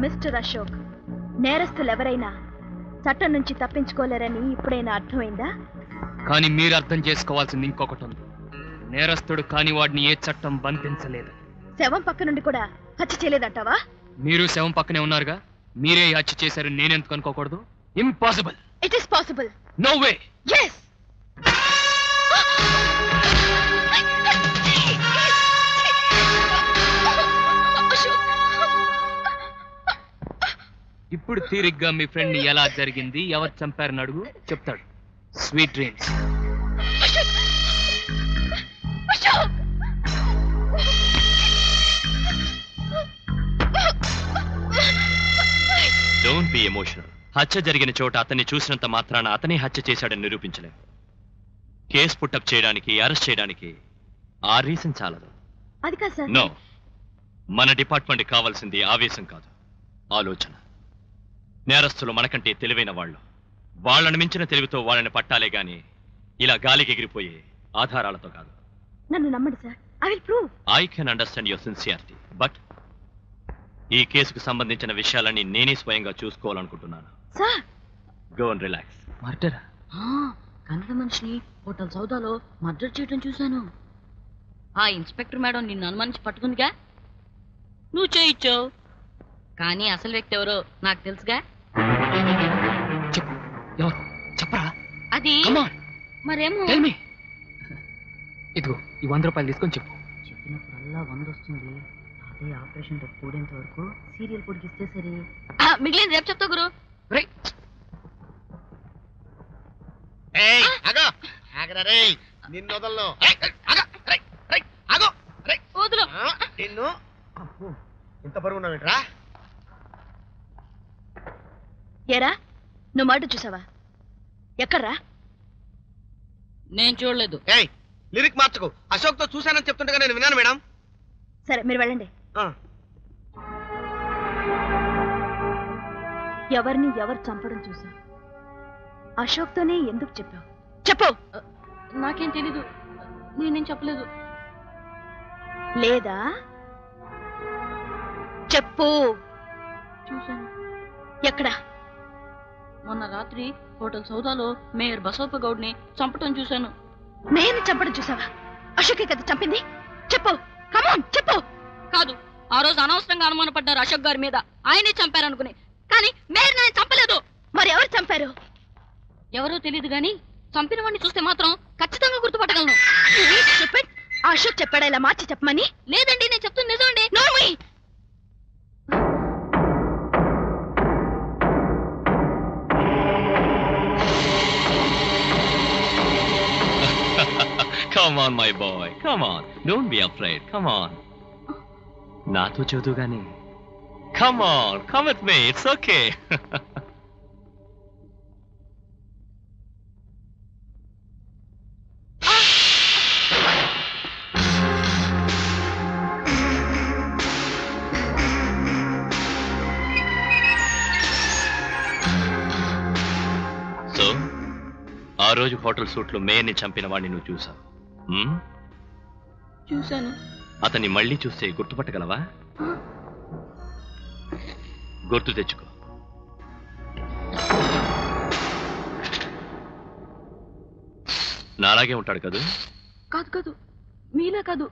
Mister Ashok నేరస్తులు ఎవరైనా చట్టం నుంచి తప్పించుకోలేరని ఇప్పుడైనా అర్థమైందా కానీ మీరు అర్థం చేసుకోవాల్సింది ఇంకొకటి ఉంది నేరస్తుడు కాని వాడిని ఏ చట్టం బంధించలేదు శవం పక్క నుండి కూడా హత్య చేయలేదంటావా మీరు శవం పక్కనే ఉన్నారుగా మీరే ఈ హత్య చేశారు నేనెందుకు అనుకోకూడదు impossible it is possible no way yes ఇప్పుడు తీరిగ్గా మీ ఫ్రెండ్ ఎలా జరిగింది ఎవరు చంపారని అడుగు చెప్తాడు sweet dreams don't be emotional హత్య జరిగిన చోట అతన్ని చూసినంత మాత్రాన అతనే హత్య చేశాడని నిరూపించలేం కేసు పుట్టప్ చేయడానికి అరెస్ట్ చేయడానికి ఆ రీజన్ చాలదు అది కాదు సార్ నో మన డిపార్ట్మెంట్ కావాల్సింది ఆవేశం కాదు ఆలోచన నేరస్తులు మనకంటే తెలివైన వాళ్ళు వాళ్ళని మించిన తెలివితో వాళ్ళని పట్టాలే గాని ఇలా గాలికి ఎగిరిపోయే ఆధారాలతో కాదు నన్ను నమ్మండి sir I will prove I can understand your sincerity but ఈ కేసుకు సంబంధించిన విషయాలన్నీ నేనే స్వయంగా చూసుకోవాలనుకుంటున్నాను సార్ గో అండ్ రిలాక్స్ మర్డరా కన్నడ మనిషిని హోటల్ సౌదాలో మర్డర్ చేయడం చూశాను ఆ ఇన్స్పెక్టర్ మేడం నిన్ను అనుమానించి పట్టుకుందిగా నువ్వు చేయించావు కానీ అసలు వ్యక్తి ఎవరో నాకు తెలుసుగా చెప్పు ఎవరు చెప్పరా అది కమాన్ మరేమో టెల్ మీ ఇదిగో ఈ వంద రూపాయలు తీసుకొని చెప్పు చెప్పినప్పుడల్లా వంద వస్తుంది అదే ఆపరేషన్ రేపు కూడేంత వరకు సీరియల్ పొడిగిస్తే సరే మిగిలింది రేపు చెప్తా గురు రేయ్, ఏయ్ ఆగో ఆగరా రేయ్ నిన్ను వదలను ఏయ్, ఏయ్, ఆగో రేయ్, రేయ్, ఆగో రేయ్. వదులు ఆ, నిన్ను అబ్బో, ఇంత బరువు ఉన్నావేంట్రా ఏరా నువ్వు మాట చూసావా ఎక్కడ్రా నేను చూడలేదు ఏయ్ లిరిక్ మార్చకు అశోక్ తో చూశానని చెప్తుండగా నేను విన్నాను మేడం సరే మీరు వెళ్ళండి ఆ, ఎవరిని ఎవరు చంపడం చూసా అశోక్తోనే ఎందుకు చెప్పావు చెప్పు నాకేం తెలీదు నేనేం చెప్పలేదు లేదా చెప్పు చూశాను ఎక్కడా మొన్న రాత్రి హోటల్ సౌదాలో మేయర్ బసవప్ప గౌడ్ని చంపటం చూశాను నేను చంపడం చూసావా అశోకే కదా చంపింది చెప్పు కమాన్ చెప్పు కాదు ఆ రోజు అనవసరంగా అనుమానపడ్డారు అశోక్ గారి మీద ఆయనే చంపారనుకుని కానీ మేయర్ నేను చంపలేదు మరి ఎవరు చంపారు ఎవరో తెలియదు గాని చంపిన వాడిని చూస్తే మాత్రం ఖచ్చితంగా గుర్తుపట్టగలను చెప్పండి ఆ అశోక్ చెప్పాడా ఇలా మార్చి చెప్పమని లేదండి నేను చెప్తుంది నిజమండి నోర్మీ come on my boy come on don't be afraid come on నాతో చదువు గాని come on come with me it's okay so ఆ రోజు హోటల్ సూట్లో మేయర్ని చంపిన వాడిని నువ్వు చూసావు హ్మ్? చూశాను అతన్ని మళ్ళీ చూస్తే గుర్తుపట్టగలవా గుర్తు తెచ్చుకో నాలాగే ఉంటాడు కదూ కాదు కాదు మీలా కాదు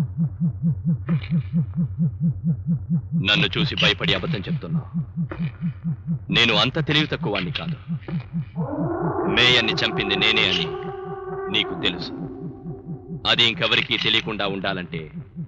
నన్ను చూసి భయపడి అబద్ధం చెప్తున్నావు నేను అంత తెలివి తక్కువ వాణ్ణి కాదు మేయర్ని చంపింది నేనే అని నీకు తెలుసు అది ఇంకెవరికీ తెలియకుండా ఉండాలంటే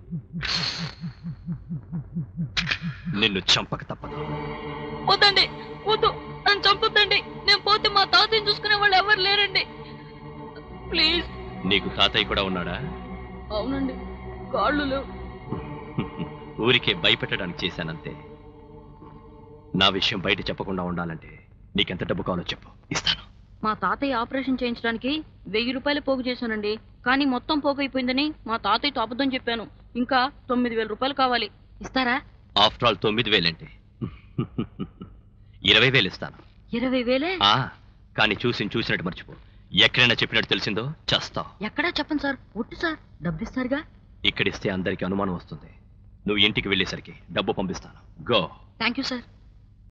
నిన్ను చంపక తప్పదు వద్దండి వద్దు నన్ను చంపొద్దండి నేను పోతే మా తాతయ్య చూసుకునే వాళ్ళు ఎవరు లేరండి ప్లీజ్ నీకు తాతయ్య కూడా ఉన్నాడా అవునండి కాళ్ళు లేవు ఊరికే భయపెట్టడానికి చేశానంతే నా విషయం బయట చెప్పకుండా ఉండాలంటే నీకెంత డబ్బు కావాలో చెప్పు ఇస్తాను మా తాతయ్య ఆపరేషన్ చేయించడానికి వెయ్యి రూపాయలు పోగు చేశానండి కానీ మొత్తం పోగు అయిపోయిందని మా తాతయ్యతో అబద్ధం చెప్పాను ఇంకా తొమ్మిది వేల రూపాయలు కావాలి ఇస్తారా ఆఫ్టర్ ఆల్ తొమ్మిది వేలేంటి ఇరవై వేలు ఇస్తాను ఇరవై వేలే ఆ కానీ చూసి చూసినట్టు మర్చిపో ఎక్కడైనా చెప్పినట్టు తెలిసిందో చేస్తావు ఎక్కడా చెప్పండి సార్ ఒట్టు సార్ డబ్బిస్తారుగా ఇక్కడిస్తే అందరికీ అనుమానం వస్తుంది నువ్వు ఇంటికి వెళ్ళేసరికి డబ్బు పంపిస్తాను గో థ్యాంక్ యూ సార్